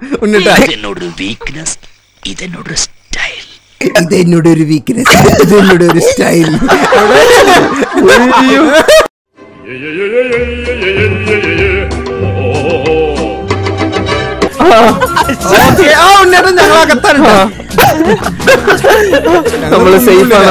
ഉണ്ണിട്ടാ ഇതെന്നോടൊരു വീക്ക്നെസ് ഇതെന്നോടൊരു സ്റ്റൈൽ ഇത് എന്നോട് ഒരു വീക്ക്നെസ് ഇത് എന്നോട് ഒരു സ്റ്റൈൽ ആ ഉണ്ണിയേട്ടൻ ഞങ്ങൾ അകത്താണ് നമ്മള് സേഫ് ആണ്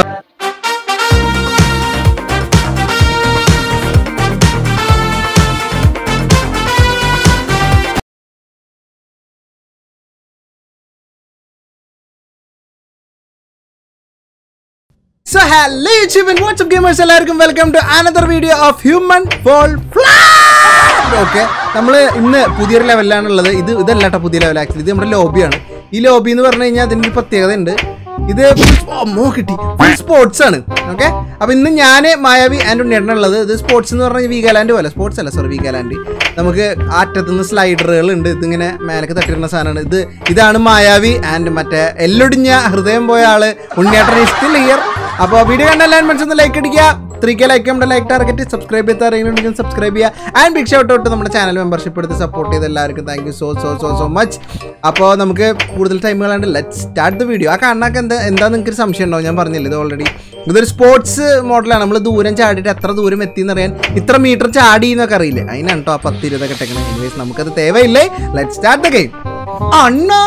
so hello YouTube WhatsApp gamers എല്ലാവർക്കും welcome to another video of human fall okay നമ്മൾ ഇന്ന് പുതിയൊരു ലെവലിലാണുള്ളത് ഇത് ഇതല്ല കേട്ടോ പുതിയ ലെവൽ ആക്ച്വലി ഇത് നമ്മുടെ ലോബിയാണ് ഈ ലോബി എന്ന് പറഞ്ഞു കഴിഞ്ഞാൽ അതിൻ്റെ ഒരു പ്രത്യേകത ഉണ്ട് ഇത് അമ്മോ കിട്ടി ഫുൾ സ്പോർട്സ് ആണ് ഓക്കെ അപ്പൊ ഇന്ന് ഞാൻ മായാവി ആൻഡ് ഉണ്ണിയേട്ടനുള്ളത് ഇത് സ്പോർട്സ് എന്ന് പറഞ്ഞാൽ വീഗാലാൻഡ് പോലെ സ്പോർട്സ് അല്ല സോറി വീഗാലാൻഡ് നമുക്ക് അറ്റത്തുനിന്ന് സ്ലൈഡറുകൾ ഉണ്ട് ഇതിങ്ങനെ മേലേക്ക് തട്ടിടുന്ന സാധനമാണ് ഇത് ഇതാണ് മായാവി ആൻഡ് മറ്റേ എല്ലൊടിഞ്ഞ ഹൃദയം പോയ ആള് ഉണ്ണിയേട്ടൻ സ്റ്റിൽ ഇയർ അപ്പോൾ വീഡിയോ കണ്ട എല്ലാവരും മനസ്സിൽ ലൈക്ക് അടിക്കുക ത്രീ കെ ലൈക്ക് നമ്മുടെ ലൈക്ക് ടാർഗറ്റ് സബ്സ്ക്രൈബ് ചെയ്ത് ആരെങ്കിലും സബ്സ്ക്രൈബ് ചെയ്യുക ആൻഡ് ബിഗ് ഷൗട്ട് ഔട്ട് നമ്മുടെ ചാനൽ മെമ്പർഷിപ്പ് എടുത്ത് സപ്പോർട്ട് ചെയ്ത് എല്ലാവർക്കും thank you so so so so much അപ്പോൾ നമുക്ക് കൂടുതൽ ടൈം കളാണ്ട് ലെറ്റ് സ്റ്റാർട്ട് ദ വീഡിയോ ആ കാണാനൊക്കെ എന്താ എന്താ നിങ്ങൾക്ക് ഒരു സംശയം ഉണ്ടാവും ഞാൻ പറഞ്ഞില്ല ഇത് ഓൾറെഡി ഇതൊരു സ്പോർട്സ് മോഡലാണ് നമ്മൾ ദൂരം ചാടിയിട്ട് എത്ര ദൂരം എത്തി എന്നറിയാൻ ഇത്ര മീറ്റർ ചാടി എന്നൊക്കെ അറിയില്ലേ അതിനാണ് കേട്ടോ ആ പത്ത് ഇരുപതൊക്കെ ടെക്നിക് എനിവേസ് നമുക്കത് തേവയില്ലേ ലെറ്റ് സ്റ്റാർട്ട് ദ ഗെയിം അണ്ണാ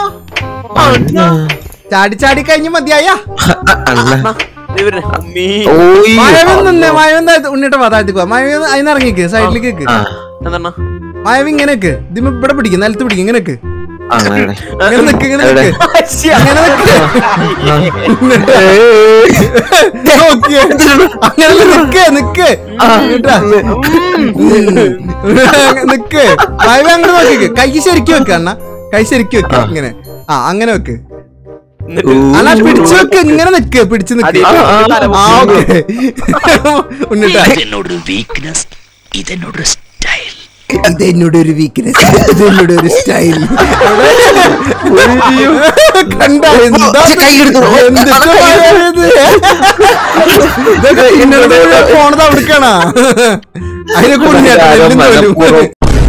ചാടി ചാടി കഴിഞ്ഞ് മതിയായ അണ്ണ ഉമ്മീ ഓയ് മായവൻ നിന്നേ മായവൻ ഉണ്ണിട്ട് വാതാഴ്ത്തിക്കോ മായവൻ അതിന് ഇറങ്ങിക്ക് സൈഡിലേക്ക് നിക്ക് ആ എന്താണ് മായവൻ ഇങ്ങനെ നിക്ക് ഇതിമ്മ ഇവിടെ പിടിക്കും നിലത്ത് പിടിക്കും ഇങ്ങനെ നിക്ക് അങ്ങനെ ഇങ്ങനെ നിക്ക് ഇങ്ങനെ എവിടെ? നിക്ക് ഇങ്ങനെ നിക്ക് നോക്കിയേ. അങ്ങനെ നിക്ക് നിക്ക് എന്നിട്ടാ. നിക്ക് മായവൻ അങ്ങോട്ട് നോക്കിക്ക് കൈ ശരിക്കും വെക്ക അണ്ണ കൈ ശരിക്കും വെക്ക ഇങ്ങനെ ആ അങ്ങനെ വെക്ക് അല്ല പിടിച്ചു വെക്ക് ഇങ്ങനെ നിക്ക് പിടിച്ചു നിക്ക് ആ ഓക്കെ ഉണ്ണിട്ടാ ഇതെന്നോടൊരു വീക്ക്നെസ് ഇതെന്നോടൊരു സ്റ്റൈൽ ഇത് എന്നോട് ഒരു വീക്ക്നെസ് ഇത് എന്നോട് ഒരു സ്റ്റൈൽ കണ്ട എന്താ ഛെ, കൈ എടുത്തു. എന്തിട്ട് മഴയത്? ഇതൊക്കെ ഇന്നലെ പോണത് അവിടേക്കാണാ അതിനെ മനപ്പൂർവ്വം.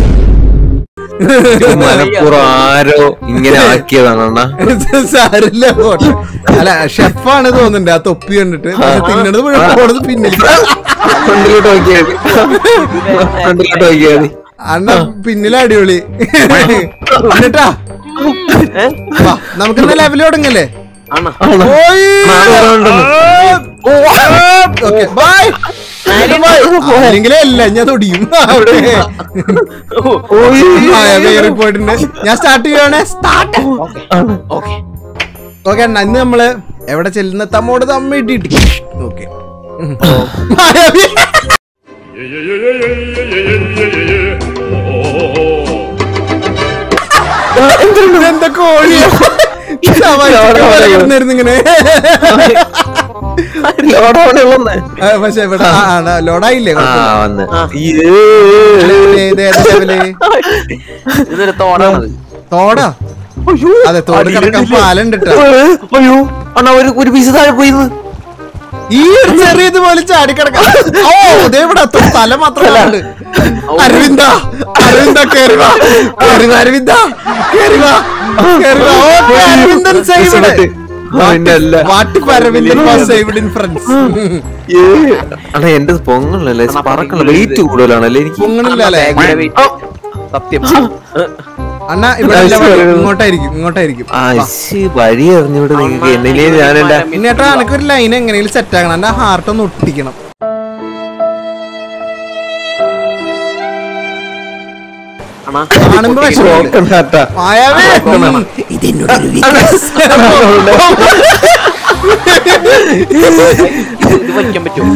ഇത് മനപ്പൂർവ്വം ആരോ ഇങ്ങനെ ആക്കിയതാണ് അണ്ണ സാരില്ല പോട്ടെ അല്ല ഷെഫാണ് തോന്നുന്നുണ്ട് ആ തൊപ്പി കണ്ടിട്ട് പക്ഷെ തിന്നണത് മുഴുവൻ പോണത് പിന്നിൽ ഫ്രണ്ടിലോട്ട് നോക്കിയാൽ ഫ്രണ്ടിലോട്ട് നോക്കിയാൽ അണ്ണ പിന്നിലെ അടിപൊളി എന്നിട്ടാ വാ, നമുക്കിന്ന് ലെവൽ തുടങ്ങല്ലേ ഓയ്. Okay, bye. അല്ലെങ്കിലേ അല്ല ഞാൻ തൊടിയും അവിടെ പോയിട്ടുണ്ട് ഞാൻ സ്റ്റാർട്ട് ചെയ്യുവാണേ സ്റ്റാർട്ട് ഓക്കെ അണ്ണ ഇന്ന് നമ്മള് എവിടെ ചെല്ലുന്ന തമ്മോട് തമ്മ ഇട്ടിട്ട് ഓക്കെ എന്താ കോഴിയാ കിടന്നിരുന്നു ഇങ്ങനെ ആ, പക്ഷെ ഇവിടെ ആ, ആ, ലോഡായില്ലേ ആ വന്ന് ഇത് ഏതാ ലെവല് ഇതൊരു തോടാണത് തോടാ അതെ തോട് കിടക്കാൻ പാലുണ്ട് ട്ടോ. അയ്യോ അണ്ണ ഒരു ഒരു പീസ് താഴെ പോയിന്ന് ഈ ഒരു ചെറിയത് പോലെ ചാടിക്കിടക്കാം ഓ ദേ ഇവിടെ എത്തും. തല മാത്രമല്ല അരവിന്ദ അരവിന്ദ കേറി വാ കേറി വാ അരവിന്ദ കേറി വാ കേറി വാ ഓ അരവിന്ദൻ സേവ്ഡ് പിന്നെ അല്ല what if Aravindan was saved in friends അണ്ണാ എന്റെ പൊങ്ങണല്ലേ പറക്കണ വെയിറ്റ് കൂടുതലാണല്ലേ എനിക്ക് പൊങ്ങണില്ല അല്ലേ സത്യം അണ്ണ ഇവിടെ അല്ല, ഇവിടെ. ഇങ്ങോട്ടായിരിക്കും ഇങ്ങോട്ടായിരിക്കും ആ ശ്ശി, വഴി അറിഞ്ഞൂടെ നിങ്ങക്ക് എന്നിലേ ഞാൻ എന്റെ പിന്നേട്ടാ എനക്കൊരു ലൈൻ എങ്ങനെയും സെറ്റ് ആക്കണം എന്റെ ഹാർട്ട് ഒന്ന് ഒട്ടിക്കണം അണ്ണാ കാണുമ്പോ വിഷമമുണ്ട്. മായാവേ ഇതെന്നോടൊരു ഇത് വലിക്കാൻ പറ്റുമോ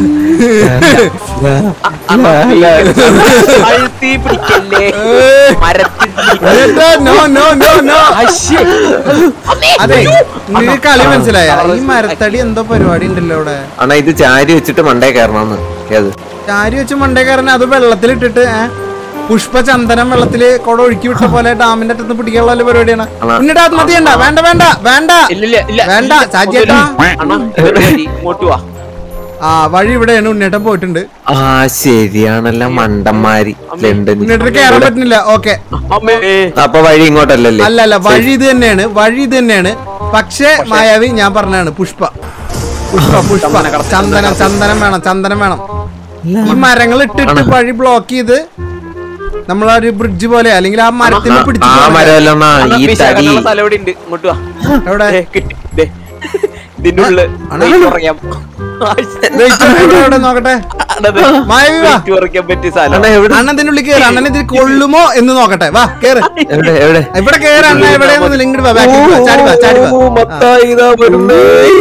അഴുത്തി പിടിക്കല്ലേ മരത്തിൽ നോ നോ നോ നോ അതെ നിനക്ക് കളി മനസ്സിലായ ഈ മരത്തടി എന്തോ പരിപാടി ഉണ്ടല്ലോ അവിടെ അണ്ണാ ഇത് ചാരി വെച്ചിട്ട് മണ്ടേ കയറണമെന്ന് ഏത് ചാരി വെച്ച് മണ്ടേ കയറാൻ അത് വെള്ളത്തിലിട്ടിട്ട് ഏ, പുഷ്പചന്ദനം വെള്ളത്തില് കുട ഒഴുക്കി വിട്ട പോലെ ഡാമിന്റെ അറ്റത്ത് പിടിക്കാനുള്ള വല്ല പരിപാടിയാണ് ആണോ? ഉണ്ണിട്ട് ആത്മഹത്യ ചെയ്യണ്ട വേണ്ട വേണ്ട വേണ്ട ഇല്ലില്ല ഇല്ല വേണ്ട ചാച്ചിയേട്ടാ അണ്ണാ ഇതൊരു വഴി. ഇങ്ങോട്ട് വാ ആ വഴി ഇവിടെയാണ് ഉണ്ണേട്ടൻ പോയിട്ടുണ്ട് ആ ശരിയാണല്ലോ മണ്ടന്മാരി ലണ്ടൻ ഉണ്ണേട്ടന് കയറാൻ പറ്റുന്നില്ല ഓക്കെ അമ്മേ അപ്പൊ വഴി ഇങ്ങോട്ടല്ലല്ലേ അല്ല അല്ല വഴി ഇത് തന്നെയാണ് വഴി ഇത് തന്നെയാണ് പക്ഷേ മായാവി ഞാൻ പറഞ്ഞാണ് പുഷ്പ പുഷ്പ പുഷ്പ ചന്ദനം ചന്ദനം വേണം ചന്ദനം വേണം ഈ മരങ്ങൾ ഇട്ടിട്ട് വഴി ബ്ലോക്ക് ചെയ്ത് നമ്മളൊരു ബ്രിഡ്ജ് പോലെ അല്ലെങ്കിൽ ആ മരത്തിൽ പിടിച്ചു ആ മരമല്ല അണ്ണാ, ഈ തടി വിശാഖനുള്ള സ്ഥലം ഇവിടെ ഉണ്ട് ഇങ്ങോട്ട് വാ എവിടെ ദേ, കിട്ടി ദേ. ഇതിന്റെ ഉള്ളില് അണ്ണാ. weight കുറയ്ക്കാം Wait, ഇവിടെ എവിടെ നോക്കട്ടെ അണ്ണാ, ദേ, മായവി വാ weight കുറയ്ക്കാൻ പറ്റിയ സ്ഥലം അണ്ണാ എവിടെ അണ്ണൻ ഇതിന്റെ ഉള്ളിൽ കയറി അണ്ണൻ ഇതിൽ കൊള്ളുമോ എന്ന് നോക്കട്ടെ വാ കേറ് എവിടെ എവിടെ ഇവിടെ കേറ് അണ്ണ എവിടെയൊന്നും ഇങ്ങോട്ട് വാ back ലേക്ക് വാ, ചാടി വാ ചാടി വാ ഓ, മത്തായി ഇതാ വരുന്നേ.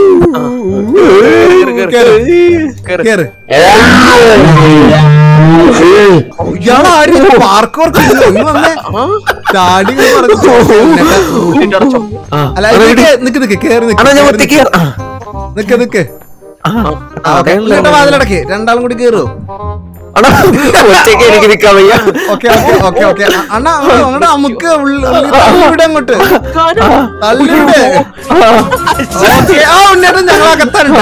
കേറ്, കേറ്, കേറ് കേറ്. കേറ് ഇയാളാരും പാർക്ക് വർക്ക് വന്നേ ചാടി ഇങ്ങ് പറഞ്ഞു കൂട്ടിയിട്ട് അടച്ചോ. ആ, അല്ല അണ്ണാ നിക്ക് ഇവിടെ- നിക്ക് നിക്ക് കേറി നിക്ക് അണ്ണാ ഞാൻ കേറി ഒറ്റയ്ക്ക് നിക്ക്. ആ, നിക്ക് നിക്ക് ആ, ആ, ആ, ഓക്കേ. അതെയല്ലേ. എന്നിട്ട് വാതിലടക്ക് രണ്ടാളും കൂടി കേറുവോ അണ്ണാ ഒറ്റയ്ക്ക് എനിക്ക് നിക്കാൻ വയ്യ ഓക്കെ ഓക്കെ ഓക്കെ ഓക്കെ അണ്ണാ അങ്ങോട്ട് നമുക്ക് ഉള്ളി- ഉള്ളി തള്ളിവിടെ അങ്ങോട്ട് തള്ളിവിടെ ഓക്കെ ആ ഉണ്ണേട്ടൻ ഞങ്ങൾ അകത്താനുണ്ട്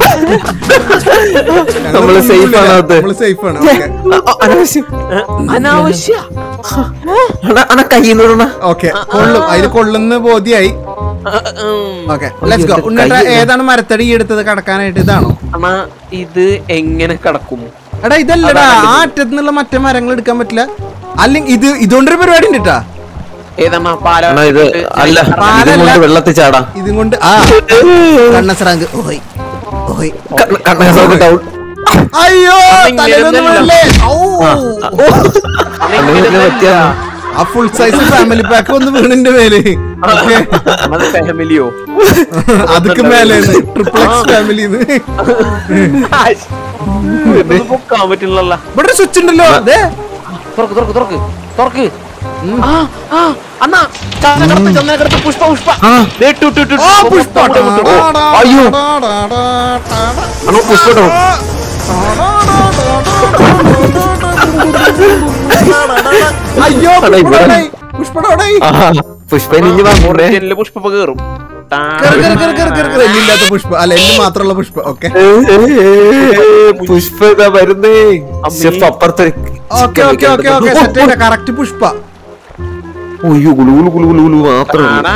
നമ്മള് safe ആണ് അകത്ത്. നമ്മള് സേഫ് ആണ് ഓക്കെ ആ, ആ, അനാവശ്യം അനാവശ്യ അണ്ണാ അണ്ണാ കയ്യിൽ നിന്ന് ഓക്കെ കൊള്ളും അതിൽ കൊള്ളുന്ന ബോധ്യായി ഓക്കെ ലെറ്റ്സ് ഗോ അയ്യോ, ഉണ്ണേട്ട കയ്യ്. ഏതാണ് മരത്തടി എടുത്തത് കടക്കാനായിട്ട് ഇതാണോ അണ്ണാ ഇത് എങ്ങനെ കിടക്കും എടാ ഇതല്ലടാ ആ അറ്റത്ത് നിന്നുള്ള മറ്റേ മരങ്ങൾ എടുക്കാൻ പറ്റില്ല അല്ലെങ്കിൽ ഇത് ഇതുകൊണ്ടൊരു പരിപാടി ഉണ്ട് കേട്ടാ ഏതണ്ണാ പാല അണ്ണാ ഇത് അല്ല പാലല്ല. ഇതും കൊണ്ട് വെള്ളത്തിൽ ചാടാം ഇതും കൊണ്ട് ആ കണ്ണസ്രാങ്ക് ഓയ് ഓയ് കണ്ണ ഡൗൺ അയ്യോ അമ്മ തലയിലൊന്നും ഇങ്ങനെ വീഴല്ലേ? ഔ. ആ ഫുൾ സൈസ് ഫാമിലി പാക്ക് ഒന്ന് വീണിന്റെ മേല് ഓക്കെ ഫാമിലിയോ അതൊക്കെ മേലെ ട്രിപ്പിൾ എക്സ് ഫാമിലി പൊക്കാൻ പറ്റില്ലല്ല ഇവിടെ സ്വിച്ച് ഉണ്ടല്ലോ അതെ തുറക്ക് തുറക്ക് തുറക്ക് തുറക്ക് ആ ആ അണ്ണാ ചന്ദനക്കടത്ത് ചന്ദനക്കടത്ത് പുഷ്പ പുഷ്പ ആ. ദേ, ഇട്ടു, ഇട്ടു, ഇട്ടു, ഇട്ടു. ഓ പുഷ്പ മുട്ട, മുട്ട, മുട്ട. അയ്യോ. അണ്ണാ പുഷ്പ ഡൗൺ അയ്യോ അടാ, ഇവിടെ. പുഷ്പടോടെ പുഷ്പ ഇനി വാങ്ങൂടെ ഒറിജിനല് പുഷ്പ ഇപ്പൊ കേറും ടാ. എല്ലില്ലാത്ത പുഷ്പ അല്ല എല്ല് മാത്രമുള്ള പുഷ്പ ഓക്കെ പുഷ്പ ഇതാ വരുന്നേ ഷെഫ് അപ്പുറത്ത് okay okay okay okay set ചെയ്ത കറക്റ്റ് പുഷ്പ അയ്യോ ഗുളു ഗുളു ഗുളു ഗുളു ഗുളു മാത്രമേ ഉള്ളൂ.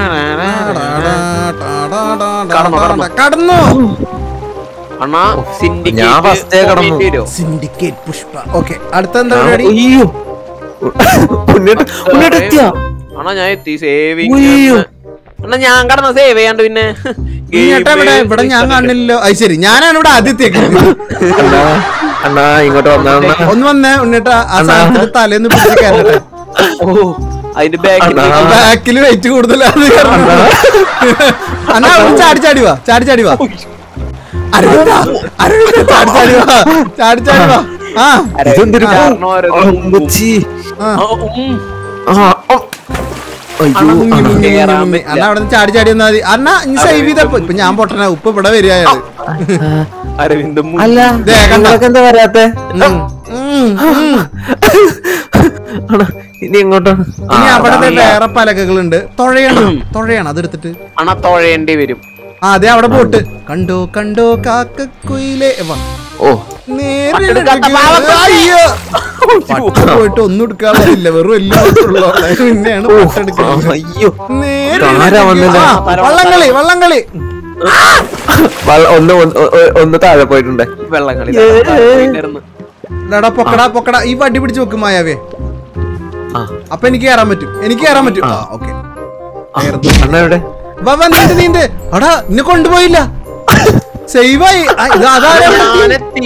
കടന്നു, കടന്നു. കടന്നു അണ്ണാ syndicate ഞാൻ first ഏ കടന്നു. complete ചെയ്തോ? സിൻഡിക്കേറ്റ് പുഷ്പ ഓക്കെ അടുത്ത എന്താ ആ, പരിപാടി അയ്യോ മുന്നോട്ട് മുന്നോട്ട് എത്തിയാ അണ്ണാ ഞാൻ എത്തി സേവ് ഉയ്യോ. അണ്ണാ ഞാൻ കടന്ന സേവ് ചെയ്യാണ്ട് പിന്നെ ഇങ്ങോട്ടാ ഇവിടെ ഇവിടെ ഞാൻ കാണില്ലല്ലോ അത് ശരി ഞാനാണ് ഇവിടെ ആദ്യത്തേക്ക് അണ്ണാ അണ്ണാ ഇങ്ങോട്ട് വന്നാ അണ്ണാ. ഒന്ന് വന്നേ ഉണ്ണിട്ടാ ആ അണ്ണാ. സാധനത്തിന് തലേന്ന് പിടിച്ച് കയറട്ടെ ഓ അതിന്റെ ബാക്കിൽ അണ്ണാ. ബാക്കിൽ വെയിറ്റ് കൂടുതലാണ് അന്നാ അവിടെ ചാടി ചാടി വാ ചാടി ചാടി വാ അരവിന്ദാ, അരവിന്ദാ, ചാടി ചാടി വാ ചാടി ചാടി വാ ആ ഇതെന്തൊരു ആ, ആ, ഉമ്മച്ചി. ആ. ആ, ആ. അയ്യോ അണ്ണാ, മുങ്ങി, അണ്ണാ. മുങ്ങി, കേറാൻ മുങ്ങി. പറ്റില്ല. അണ്ണാ അവിടെ നിന്ന് ചാടി ചാടി വന്നാൽ മതി അണ്ണാ ഇനി സേവ് ചെയ്തപ്പോ ഇപ്പൊ ഞാൻ പൊട്ടന ഉപ്പ് ഇവിടെ വരിക അയാള് അരവിന്ദം അല്ല ദേ, കണ്ടോ? നിങ്ങളൊക്കെ എന്താ വരാത്തെ ഉം, ഉം, ഉം. അണ്ണാ ഇനി എങ്ങോട്ടാണ് ആ, ഇനി അവിടെ ദേ അതാണ്. വേറെ പലകകളുണ്ട് തൊഴയാണ് തൊഴയാണ് അതെടുത്തിട്ട് അണ്ണാ തുഴയേണ്ടി വരും ആ അതെ അവിടെ പോട്ട് കണ്ടോ കണ്ടോ കാക്കക്കുയിലെ വാ. ഓ നേരെ പട്ടെടുക്കാത്ത ഇടയ്ക്ക് പാവക്കുട്ടി. അയ്യോ. പട്ട് പോയിട്ട് ഒന്നും എടുക്കാറില്ല വെറും എല്ലാം ഉള്ളൂ പിന്നെയാണ് ഓ, പട്ടെടുക്കുന്നത് അയ്യോ നേരെ താര ഇടയ്ക്ക് വന്നില്ല. ആ, വള്ളംകളി വള്ളംകളി വള്ള- ഒന്ന് ഒന്ന് ഒ- ഒന്ന് താഴെ പോയിട്ടുണ്ട് വെള്ളങ്ങളി എടാ പൊക്കടാ പൊക്കടാ ഈ വടി പിടിച്ച് വെക്കും മായാവേ ആ അപ്പൊ എനിക്ക് കയറാൻ പറ്റും എനിക്ക് കയറാൻ പറ്റും ആ ഓക്കെ അണ്ണ എവിടെ വാ വാ, നീന്ത് നീന്ത് അടാ ഇന്നെ കൊണ്ടുപോയില്ല സേവായി ആ, ഇത് അതാരാ ഞാനെത്തി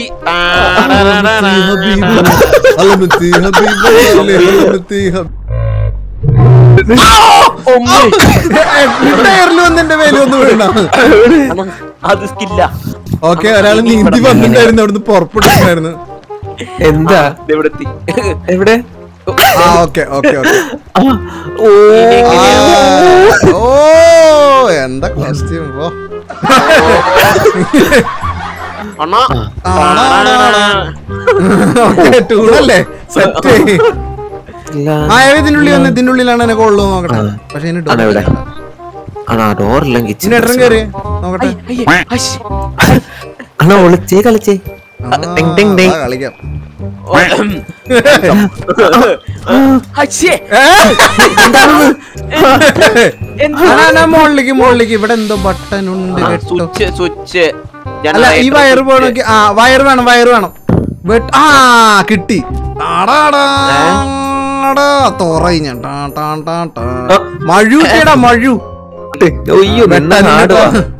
അലമത്തി ഹബീബ് അലമത്തി ഹബീബ് ടയറിൽ വന്ന് എന്റെ മേലെ ഒന്ന് വീണ അണ്ണാ, അത് സ്കില്ല ഓക്കെ ഒരാൾ നീന്തി വന്നിട്ടുണ്ടായിരുന്നു അവിടുന്ന് പുറപ്പെടുണ്ടായിരുന്നു എന്താ ഇവിടെ എത്തി എവിടെ ആ ഓക്കെ ഓക്കെ ഓക്കെ ആ, ഓ ഓ എന്താ കോസ്റ്റ്യൂം ഓ അണ്ണാ ഓക്കെ ടൂണല്ലേ സെറ്റ് ഇല്ല മായാവി ഇതിനുള്ളിൽ വന്ന് ഇതിന്റെ ഉള്ളിലാണ് എന്നെ കൊള്ളു നോക്കട്ടെ പക്ഷെ ഇതിന് അണ്ണ എവിടെ ഡോർ അണ്ണാ ഡോറില്ല കിച്ചൺ ഇടം കയറി നോക്കട്ടെ അണ്ണാ ഒളിച്ചേ കളിച്ചേ ആ, ടിങ് ടിങ് ടിങ്. ആ, കളിക്കാം അച്ഛേ മോളിലേക്ക് മോളിലേക്ക് ഇവിടെ എന്തോ ബട്ടൺ ഉണ്ട് കേട്ടോ സ്വിച്ച് സ്വിച്ച് അല്ല ഈ വയറ് പോകണമെങ്കിൽ ആ വയറ് വേണം വയറ് വേണം വെട്ട്- ആ കിട്ടി ടാടാടാ. ടാടാ. തുറയി ഞാൻ. ടാ, ടാ, ടാ, ടാ. മഴു കിട്ടിയടാ മഴു അയ്യോ നിന്ന നാടുവാ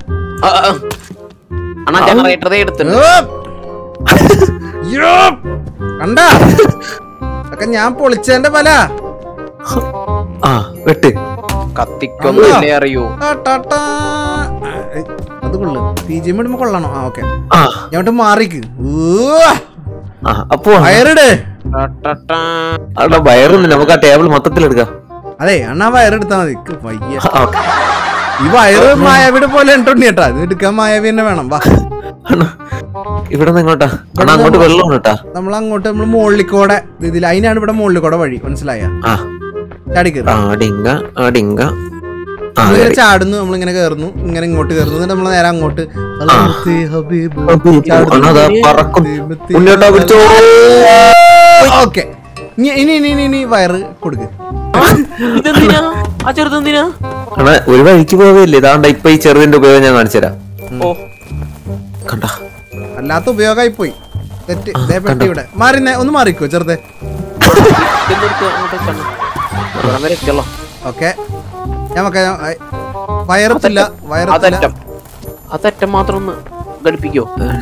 അണ്ണാ ജനറേറ്റർ എടുത്തിട്ടുണ്ട് ഏപ്പ്. യ്യോപ്പ്. കണ്ടാ ഒക്കെ ഞാൻ പൊളിച്ചതിന്റെ പല ആ വെട്ട് കത്തിക്കൊന്നുമില്ലേ അറിയൂ ടാ, ടാ, ടാ. ആ, ഏയ്, അത് കൊള്ളു പി ജി എം ഇടുമ്പോ കൊള്ളണോ ആ ഓക്കെ ആ ഞാൻ മാറിക്ക് ആ അപ്പൊ വയറിട് ടാ, ടാ, ടാ. അവിടെ വയറൊന്നും നമുക്ക് ആ ടേബിൾ മൊത്തത്തിൽ എടുക്കാം അതെ അണ്ണാ വയറെടുത്താ മതി ഇക്ക് വയ്യ ആ, ഓക്കേ. ഈ വയറ് മായാവിയുടെ പോലെ ഉണ്ടോണ്ടി കേട്ടാ ഇത് എടുക്കാൻ മായാവി തന്നെ വേണം വാ അണ്ണാ ഇവിടെ നിന്ന് എങ്ങോട്ടാ അണ്ണാ അങ്ങോട്ട് വെള്ളം കേട്ടാ നമ്മൾ അങ്ങോട്ട് നമ്മൾ മുകളിലേക്കൂടെ ഇതിൽ അതിനാണ് ഇവിടെ മുകളിലേക്കൂടെ വഴി മനസ്സിലായ ആ ചാടി കയറി ആ ഡിങ്ക ആ ഡിങ്ക ആ ഇങ്ങനെ കേറി. ചാടുന്നു നമ്മളിങ്ങനെ കയറുന്നു ഇങ്ങനെ ഇങ്ങോട്ട് കയറുന്നു എന്നിട്ട് നമ്മൾ നേരെ അങ്ങോട്ട് അലമുത്തി ഹബീബ് ചാടുന്നു. അണ്ണാ ദാ പറക്കും ഹബീബത്തി ഉണ്ണിയേട്ടാ പിടിച്ചോ ഓക്കെ ഇനി ഇനി ഇനി ഇനി ഇനി വയറ് കൊടുക്ക് ഇതെന്തിനാ ആ ചെറുതെന്തിനാ അണ്ണാ ഒരു വഴിക്ക് പോവുകയല്ലേ ഇതാണ്ട ഇപ്പൊ ഈ ചെറുതിന്റെ ഉപയോഗം ഞാൻ കാണിച്ചു തരാം ഓ കണ്ട അല്ലാത്ത ഉപയോഗമായി പോയി തെറ്റ് ദേ പെട്ടി ഇവിടെ മാറി നേ- ഒന്ന് മാറിക്കോ ചെറുതെ ഇതെന്തെടുത്ത് അങ്ങോട്ട് വെച്ചാണ് ഇവിടം വരെ എത്തിയല്ലോ ഓക്കെ ഞാൻ വെക്കാം വയറത്തില്ല വയറത്തില്ല അതറ്റം അതറ്റം മാത്രം ഒന്ന് ഘടിപ്പിക്കോ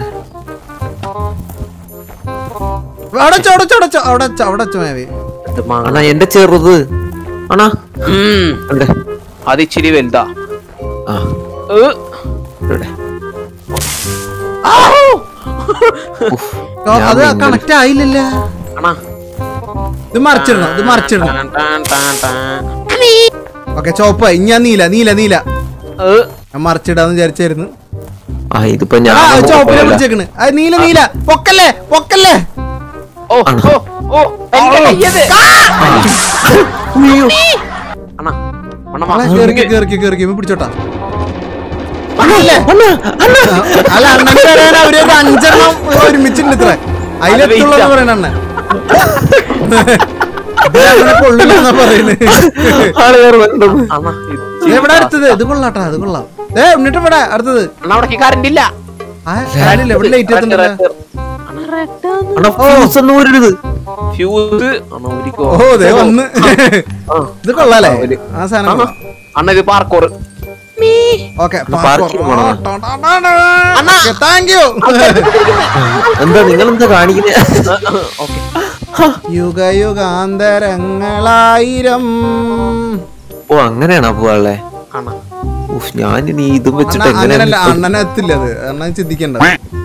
അവിടെ വെച്ചോ, അവിടെ വെച്ചോ, അവിടെ വെച്ചോ, അവിടെ വെച്ചോ, അവിടെ വെച്ചോ മായാവി ഇത് മാങ്ങ അണ്ണാ എന്റെ ചെറുത് അണ്ണാ ഉം, എവിടെ അത് ഇച്ചിരി വലുതാ ആ ഏ, ഇവിടെ ഉഫ്, ഓ, ഞാൻ അത് മിന്നൽ. കണക്ട് ആയില്ലല്ല അണ്ണാ ഇത് മറിച്ചിടണം ഇത് മറിച്ചിടണം ടാൻ, ടാൻ, ടാൻ, ടാൻ. ഓക്കെ ചോപ്പായി ഞാൻ നീല നീല നീല ഏ, ഞാൻ മറിച്ചിടാന്ന് വിചാരിച്ചായിരുന്നു ആ ഇതിപ്പോ ആ ഞാൻ ചോപ്പിനെ പോയല്ല. പിടിച്ചേക്കണ് അത് നീല നീല പൊക്കല്ലേ പൊക്കല്ലേ ഓ ഓ ഓ എന്റെ കയ്യത്. അണ്ണാ അണ്ണാ വാ. കേറിക്ക് കേറിക്ക് കേറിക്ക് ഇവൻ പിടിച്ചോട്ടാ അല്ലേ? അല്ല അണ്ണൻ വരാൻ അവര് ഒരു അഞ്ചെണ്ണം ഒരുമിച്ചുണ്ട് ഇത്ര അതിലെത്തുള്ളത് പറയണ അണ്ണൻ ഇതിലങ്ങനെ കൊള്ളില്ലെന്നാ പറയുന്നത് ആള് കയറി വരുന്നുണ്ടെന്ന്. അണ്ണാ ഇത് ദേ ഇവിടെ അടുത്തത് ഇത് കൊള്ളാട്ടാ അത് കൊള്ളാം ഏ എന്നിട്ട് ഇവിടെ അടുത്തത് അണ്ണാ അവിടെ കറണ്ട് ഇല്ല ആ കാര്യമില്ല ഇവിടെ ലൈറ്റ് എത്തുന്നില്ല അണ്ണാ റെഡ് അണ്ണാ fuse ഒന്നും ഊരരുത്. ഫ്യൂസ് അണ്ണാ ഒരിക്കോ ഓ ദേ വന്ന് ഇത് കൊള്ളാലേ ആ സാധനം അണ്ണാ അണ്ണാ ഇത് പാർക്കോർ ഓക്കെ parking വേണോ? താങ്ക് യു എന്താ നിങ്ങൾ എന്താ കാണിക്കുന്നേ ഓക്കെ യുഗ യുഗാന്തരങ്ങളായിരം ഓ അങ്ങനെയാണോ പോവാളെ അണ്ണാ ഉഫ് ഞാനിനി ഇതും വെച്ചിട്ട് അണ്ണ- അങ്ങനല്ല എങ്ങനെയാണ് അണ്ണനെ എത്തില്ല അത് അണ്ണൻ ചിന്തിക്കണ്ട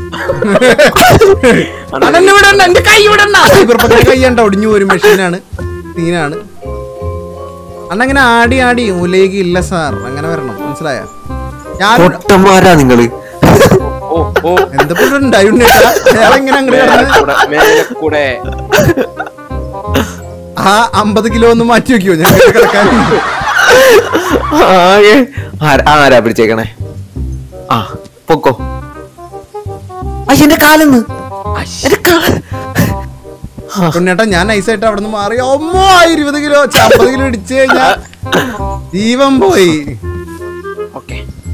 അണ്ണനെ വിടണ്ട എന്റെ കൈ വിടണ്ട സൈബർപത്തിന്റെ കൈ ഉണ്ടോ ഒടിഞ്ഞു ഒരു മെഷീനാണ് സീനാണ് അണ്ണ അങ്ങനെ ആടി ആടി ഉലേക്ക് ഇല്ല സാർ അങ്ങനെ വരണം മനസ്സിലായ ഞാൻ പൊട്ടന്മാരാ നിങ്ങള് ഓ ഓ എന്തൊക്കെ ഉണ്ടായിരുന്നു അയാളെങ്ങനെ അങ്ങോട്ട് മേലെ കിടന്ന് കൂടെ മേലെ കൂടെ ആ അമ്പത് കിലോ ഒന്ന് മാറ്റി വെക്കോ ഞാൻ കിടക്കാൻ ആകെ ആരാ- ആരാ പിടിച്ചേക്കണേ ആ പൊക്കോ അയ്യ എന്റെ കാലെന്ന് എന്റെ കാല് ഉണ്ണേട്ടാ ഞാൻ നൈസായിട്ട് അവിടെ നിന്ന് മാറി ഒമ്മോ ആ ഇരുപത് കിലോ ഛെ, അമ്പത് കിലോ ഇടിച്ചു കഴിഞ്ഞാ ജീവൻ പോയി ഓക്കെ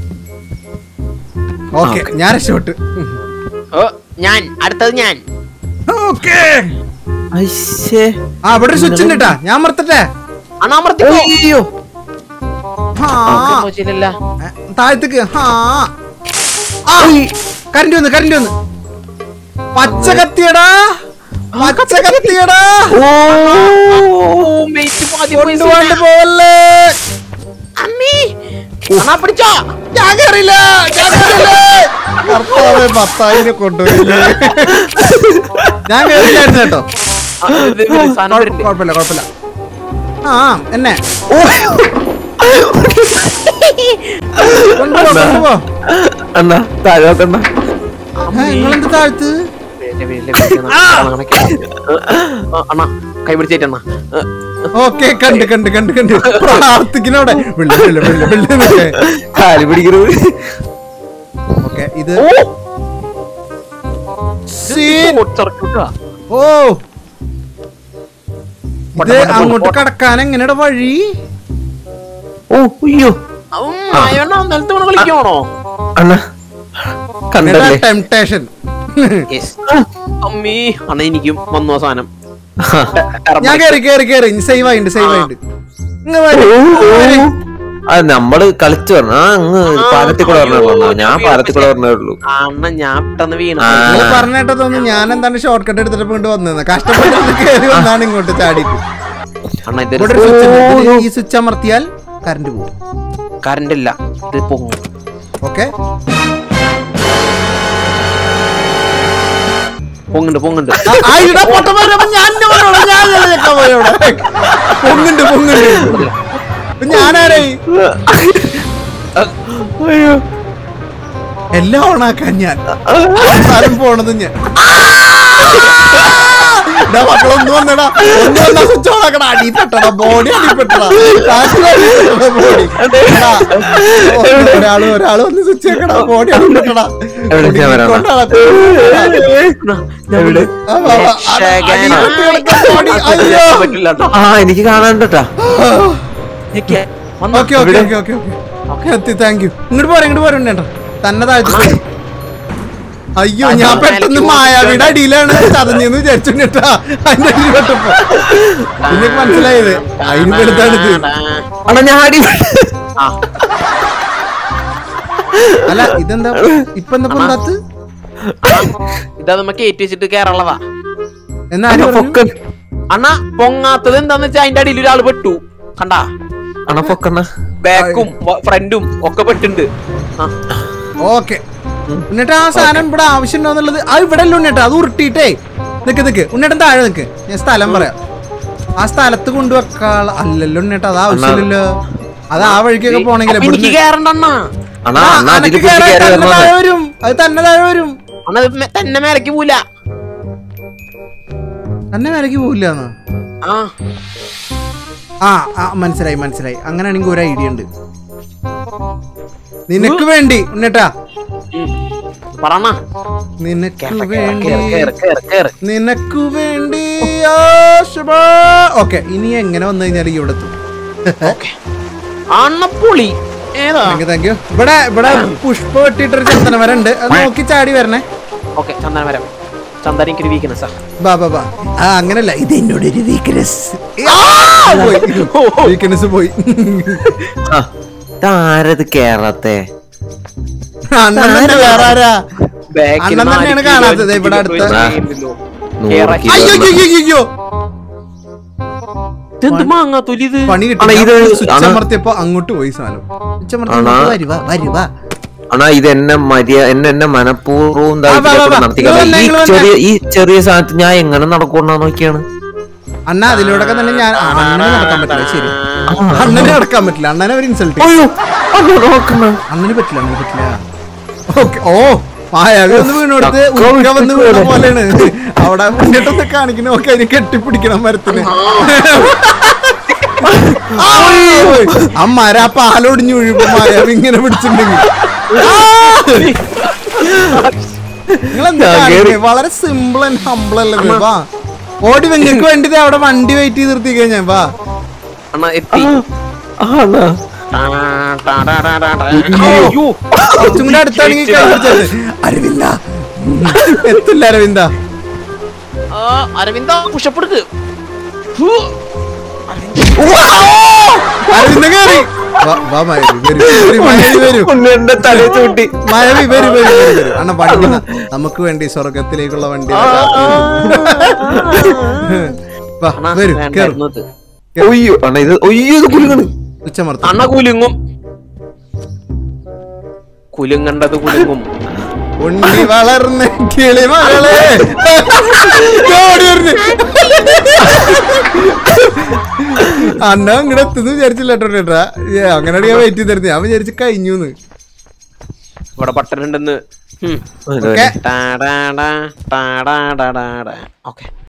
ഓക്കെ ഞാൻ രക്ഷപ്പെട്ടു ഓ ഞാൻ അടുത്തത് ഞാൻ ഓക്കെ അയ്യേ ആ ഇവിടെ ഒരു സ്വിച്ച് ഉണ്ട് കേട്ടാ ഞാൻ മറത്തട്ടെ അണ്ണാ അമർത്തിക്കോ അയ്യോ ഹാ മോശമില്ലല്ല ഏ, താഴത്തേക്ക് ഹാ ആ കരണ്ട് വന്ന് കരണ്ട് വന്ന് പച്ച കത്തിയടാ പച്ച കത്തിയടാ ഓ ഓ മേറ്റ് ആദ്യം പോയി കൊണ്ടുപോണ്ട് പോവല്ലേ അമ്മി അണ്ണാ പിടിച്ചോ ഞാൻ കയറിയില്ല ഞാൻ കയറിയില്ല കർത്താവേ പത്തായിരം കൊണ്ടുപോയില്ലേ ഞാൻ കയറില്ലായിരുന്നു കേട്ടോ ആ, ഇത് ഇത് സാധനം വരുന്നുണ്ട്. കുഴപ്പമില്ല കുഴപ്പമില്ല ആ എന്നെ കൊണ്ടുപോ കൊണ്ടുപോ എന്നാ താഴെ നോക്കണ്ട നിങ്ങളെന്ത് താഴ്ത്ത് വേല, വേല, വേല, നാളെ കണക്കാ. ആ, അണ്ണാ കൈ പിടിച്ചേറ്റണ്ണാ ഓക്കെ കണ്ട് കണ്ട് കണ്ട് കണ്ട് പ്രാർത്ഥിക്കുന്നവിടെ വെള്ളി വെള്ളി വെള്ളി വെള്ളി എന്നൊക്കെ കാല് പിടിക്കരുത് ഓക്കെ ഇത് സീൻ ഓ ഇത് അങ്ങോട്ട് കടക്കാൻ എങ്ങനെയുടെ വഴി ഓ അയ്യോ നിലത്ത് വീണ് കളിക്കണോ അണ്ണ കണ്ടല്ലേ ടെംപ്ടേഷൻ അമ്മീ അണ്ണ എനിക്കും വന്നു ആ സാധനം ഞാൻ കേറി കേറി കേറി സേവ് ആയിണ്ട് സേവ് ആയിണ്ട് ഇങ്ങ് വരൂ. വരൂ. അത് നമ്മള് കളിച്ചു പറഞ്ഞു ആ അങ്ങ് പാലത്തിൽ കൂടെ പറഞ്ഞുള്ളൂ ഞാൻ പാലത്തിൽ കൂടെ പറഞ്ഞുള്ളൂ അണ്ണ ഞാൻ പെട്ടെന്ന് വീണ ആ. നിങ്ങള് പറഞ്ഞിട്ട് തോന്നുന്നു ഞാൻ എന്താണ് ഷോർട്ട് കട്ട് എടുത്തിട്ട് ഇങ്ങോട്ട് വന്നത് കഷ്ടപ്പെട്ട് കേറി വന്നാണ് ഇങ്ങോട്ട് ചാടിയിട്ട് അണ്ണ ഇവിടെ ഇതൊരു ഒരു സ്വിച്ച് ഉണ്ട് ഇതില് ഈ സ്വിച്ച് അമർത്തിയാൽ കറണ്ട് പോകും കറണ്ട് ഇല്ല ഇത് പൊങ്ങും ഓക്കെ പൊങ്ങുണ്ട് പൊങ്ങുണ്ട് പൊങ്ങുണ്ട് പൊങ്ങുണ്ട് ഞാനാരേ അയ്യോ എല്ലാം ഓണാക്കാൻ ഞാൻ അവസാനം പോണത് ഞാൻ ഡാ മക്കളെ ഒന്ന് വന്നടാ ഒന്ന് വന്നാ സ്വിച്ച് ഓണാക്കടാ അടി പെട്ടടാ ബോഡി അടി പെട്ടടാ ബോഡി ഒരാള് ഒരാള് ഒന്ന് സ്വിച്ച് വെക്കടാ ബോഡി അടി പെട്ടടാ എവിടെ ഞാൻ വരാം. എവിടെ ആ, വാ, വാ. അടി പെട്ട് കിടക്കാ body. അയ്യോ പറ്റില്ല കേട്ടോ ആ എനിക്ക് കാണാണ്ടട്ടാ okay okay okay okay okay എത്തി താങ്ക് യു ഇങ്ങോട്ട് പോരെ ഇങ്ങോട്ട് പോരെ ഉണ്ണേട്ടാ തന്നെ താഴ്ത്തി അയ്യോ ഞാൻ പെട്ടെന്ന് മായാവിയുടെ അടിയിലാണ് ചതഞ്ഞെന്ന് വിചാരിച്ചു കേട്ടാ അതിന്റെ അടിയിൽ പെട്ടപ്പോ പിന്നെ മനസ്സിലായത് അതിന് പെടുത്താണിത് അണ്ണാ ഞാൻ അടി ആ അല്ല ഇതെന്താ ഇപ്പൊ എന്താ പൊന്താത്ത് ഇതാ നമ്മ കയറ്റി വെച്ചിട്ട് കേരളതാ എന്നാ ആര് പറഞ്ഞു? പൊക്കൻ അണ്ണ പൊങ്ങാത്തത് എന്താന്ന് വെച്ചാ അതിന്റെ അടിയിൽ ഒരാൾ പെട്ടു കണ്ടാ അണ്ണ പൊക്കണ്ണ ബാക്കും ഫ്രണ്ടും ഒക്കെ പെട്ടുണ്ട് ആ ഓക്കെ എന്നിട്ട് ആ സാധനം ഇവിടെ ആവശ്യമുണ്ടോ എന്നുള്ളത് അത് ഇവിടെ അല്ല ഉണ്ണേട്ടാ അത് ഉരുട്ടിയിട്ടേ നിക്ക് നിക്ക് ഉണ്ണേട്ടൻ താഴെ നിക്ക് ഞാൻ സ്ഥലം പറയാം ആ സ്ഥലത്ത് കൊണ്ടുവെക്കാള അല്ലല്ലോ ഉണ്ണേട്ടാ അത് ആവശ്യമില്ലല്ലോ അത് ആ വഴിക്കൊക്കെ പോണെങ്കിലേ അപ്പൊ എനിക്ക് കേറണ്ട അണ്ണ അണ്ണാ ആ, അണ്ണാ അതിൽ അനക്ക് പിടിച്ച് കേറാൻ കയറി തന്നെ താഴെ വരണോ വരും അത് തന്നെ താഴെ വരും അണ്ണ ഇത് മെ- തന്നെ മേലക്ക് പോല തന്നെ വിലക്ക് പോവില്ലാന്ന് ആ ആ ആ മനസ്സിലായി മനസ്സിലായി അങ്ങനെയാണെങ്കിൽ ഒരു ഐഡിയ ഉണ്ട് നിനക്ക് വേണ്ടി ഉണ്ണേട്ടാ ഉം. പറണ്ണ നിനക്ക് കേറ് വേണ്ടി കേറ് കേറ് കേറ് നിനക്ക് വേണ്ടി ഓക്കെ ഇനി എങ്ങനെ വന്നു കഴിഞ്ഞാൽ ഇവിടെ എത്തും ഓക്കെ അണ്ണപ്പൊളി ഏതാ താങ്ക് യു താങ്ക് യു ഇവിടെ ഇവിടെ പുഷ്പ വെട്ടിയിട്ടൊരു ചന്ദനമരം ഉണ്ട് അത് നോക്കി ചാടി വരണേ ഓക്കെ ചന്ദനമരം ചന്ദന എനിക്കൊരു വീക്ക്നെസ്സാ ബാ ബാ ബാ ആ അങ്ങനല്ല ഇത് എന്നോട് ഒരു വീക്ക്നെസ് വീക്ക്നെസ് പോയി ആ, ഇതാരത് കേറാത്തെ അണ്ണൻ തന്നെ വേറെ ആരാ ബാക്കിൽ അണ്ണൻ തന്നെയാണ് നാല് കാണാത്തത് കിലോ ഇവിടെ അടുത്ത ആ. ഉണ്ടല്ലോ. നൂറ് കേറാ- കിലോ അയ്യോ അയ്യോ, അയ്യോ, അയ്യോ ഇതെന്ത് മാങ്ങാ തൊലി ഇത് പണി അണ്ണാ, ഇത് കിട്ടി സ്വിച്ച് അണ്ണാ. അമർത്തിയപ്പോ അങ്ങോട്ട് പോയി സാധനം സ്വിച്ച് അണ്ണാ. അമർത്തി വരുവാ വരുവാ അണ്ണാ ഇത് എന്നെ മര്യ എന്നെ എന്നെ മനഃപൂർവ്വം ദാ ആ, വാ, ഇതിലെ വാ, കൂടെ വാ. നടത്തി ഇങ്ങള് കളയാ. വന്നേ, ഈ ഇങ്ങള് വന്നേ. ചെറിയ ഈ ചെറിയ സാധനത്ത് ഞാൻ എങ്ങനെ നടക്കുന്ന നോക്കിയാണ് അണ്ണ അതിലൂടെ തന്നെ ഞാൻ ആ, അണ്ണന് നടക്കാൻ പറ്റില്ല ശരി അണ്ണന് നടക്കാൻ പറ്റില്ല അണ്ണനെ ഒരു ഇൻസൾട്ട് അയ്യോ അണ്ണാ നോക്കണ അണ്ണന് പറ്റില്ല അണ്ണന് പറ്റില്ല ഓക്കെ ഓ മായാവി ഒന്ന് വീണോടുത്ത് ചക്ക ഉരുക്ക വന്ന് വീണ വിട്ടിട്ട് പോലെയാണ് അവിടെ മുന്നിട്ടൊന്ന് കാണിക്കണ ഒക്കെ അതിന് കെട്ടിപ്പിടിക്കണം മരത്തിന് ആ, ആ മര ആ പാലൊടിഞ്ഞു വീഴുമ്പോ മായാവി ഇങ്ങനെ പിടിച്ചിട്ടുണ്ടെങ്കിൽ നിങ്ങളെന്താ ഞാൻ കേറി. കാണിക്കണേ? വളരെ സിമ്പിൾ ആൻഡ് ഹംബിൾ അല്ലേ ഇത്? വാ ഓടി വെങ്ങൾക്ക് വേണ്ടി ദേ അവിടെ വണ്ടി വെയിറ്റ് ചെയ്ത് നിർത്തി കഴിഞ്ഞാ വാ അണ്ണ എത്തി ആണാ ടാ, ടാ, ടാ, ടാ, ടാ, ടാ. അയ്യോ. കുറച്ചും കൂടെ അടുത്താണെങ്കിൽ കൈ പിടിച്ചത് അരവിന്ദ എത്തില്ല അരവിന്ദ ആ, അരവിന്ദ പുഷപ്പ് എടുക്ക് ഹൂ. അരവിന്ദ കേറി വാ, വാ മയവി വരൂ വരൂ, മയവി വരൂ എന്റെ തല ചൂട്ടി മയവി വരൂ വരൂ വരൂ വരൂ അണ്ണ വണ്ടി ന- നമുക്ക് വേണ്ടി സ്വർഗത്തിലേക്കുള്ള വണ്ടി വാ അണ്ണാ, വരൂ കേറും വേണ്ടായിരുന്നു ഇത്. ഒയ്യോ അണ്ണാ ഇത് ഒയ്യോ ഇത് കുലുങ്ങണ് ഉച്ചമർത്ത അണ്ണ കുലുങ്ങും കുലുങ്ങണ്ടത് കുലുങ്ങും ഉണ്ണി വളർന്ന കിളി മകളെ ഓടി വരുന്നു. അണ്ണ അങ്ങടെ എത്തുന്നു വിചാരിച്ചില്ല കേട്ടോ ചേട്ടാ അങ്ങനെ ഞാൻ വെയിറ്റ് ചെയ്തിരുന്നു ഞാൻ വിചാരിച്ചു കഴിഞ്ഞു ഇവിടെ ബട്ടൺ ഉണ്ടെന്ന് ഓക്കെ ടാ, ടാ, ടാ, ടാ, ടാ, ടാ, ടാ, ടാ. ഓക്കെ